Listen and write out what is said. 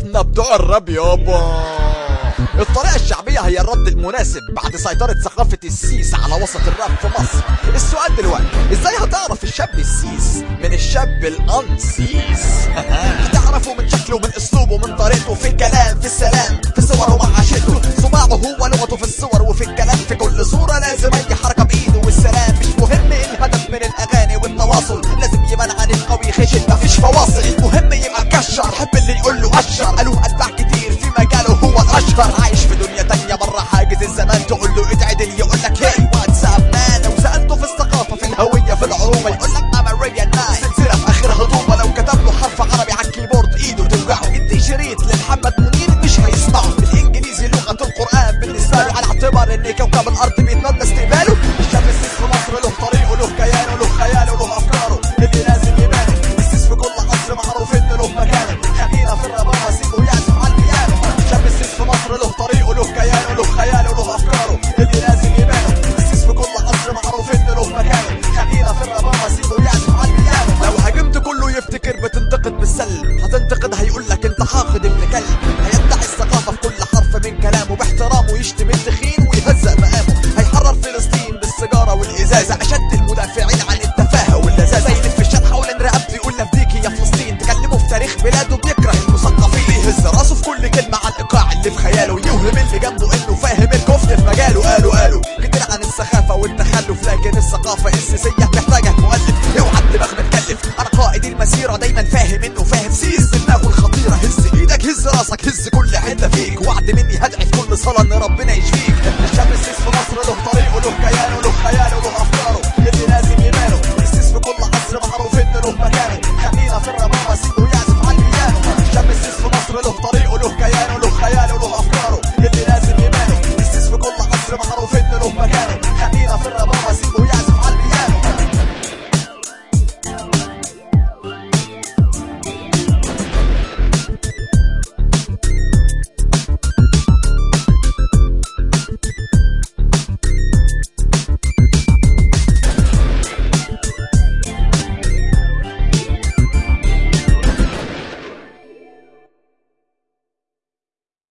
احنا بتوع الراب يابا الطريقة الشعبية هي الرد المناسب بعد سيطرة ثقافة السيس على وسط الراب في مصر السؤال دلوقتي ازاي هتعرف الشاب السيس من الشاب الانسيس هتعرفه من شكله من اسلوبه من طريقته في الكلام في السلام في صوره ومعاشرته صباعه هو لغته في الصور وفي الكلام في كل صورة لازم اي حركة بايده والسلام مش مهم ايه الهدف من الاغاني والتواصل لازم يبان عن القوي خشن مفيش فواصل المهم يبقى مكشر حب اللي يقول له اشر قالوا اتباع كتير في مجاله هو الاشهر عايش في دنيا تانية بره حاجز الزمان تقول له اتعدل يقول لك هي واتساب مان وسالته في الثقافة في الهوية في العروبة يقول لك ام اريبيان مان سلسلة في اخرها هضوبة لو كتب له حرف عربي على الكيبورد ايده توجعه ادي شريط لمحمد منير مش هيسمعه بالانجليزي لغة القرآن بالنسبة له على اعتبار ان كوكب الارض بيتمنى استقباله الشاب السيس في مصر له طريقه له كيانه له خياله له افكاره اللي لازم يبان السيس في كل عصر معروف ان له مكانه خلينا في الربابة سيبه يعزف على البيانو الشاب السيس في مصر له طريقه له كيانه له خياله له افكاره اللي لازم يبان السيس في كل عصر معروف ان له مكانه خلينا في الربابة سيبه يعزف على البيانو لو هاجمت كله يفتكر بتنتقد بالسلب هتنتقد هيقول لك انت حاقد ابن كلب هيدعي الثقافة في كل حرف من كلامه باحترامه يشتم التخين ويهزأ مقامه هيحرر فلسطين بالسيجارة والإزازة أشد المدافعين عن التفاهة واللذاذة يلف الشات حول رقبته يقول لفديكي يا فلسطين تكلمه في تاريخ بلاده بيكره المثقفين يهز راسه في كل كلمة على الإيقاع اللي في خياله يوهم اللي جنبه إنه فاهم الكفت في مجاله قالوا قالوا كتير عن السخافة والتخلف لكن الثقافة السياسية محتاجة مؤلف اوعى الدماغ متكلف أنا قائد المسيرة دايما فاهم إنه فاهم سيس دماغه الخطيرة هز إيدك هز راسك هز كل حتة فيك وعد مني هدعي في كل صلاة إن ربنا يشفيك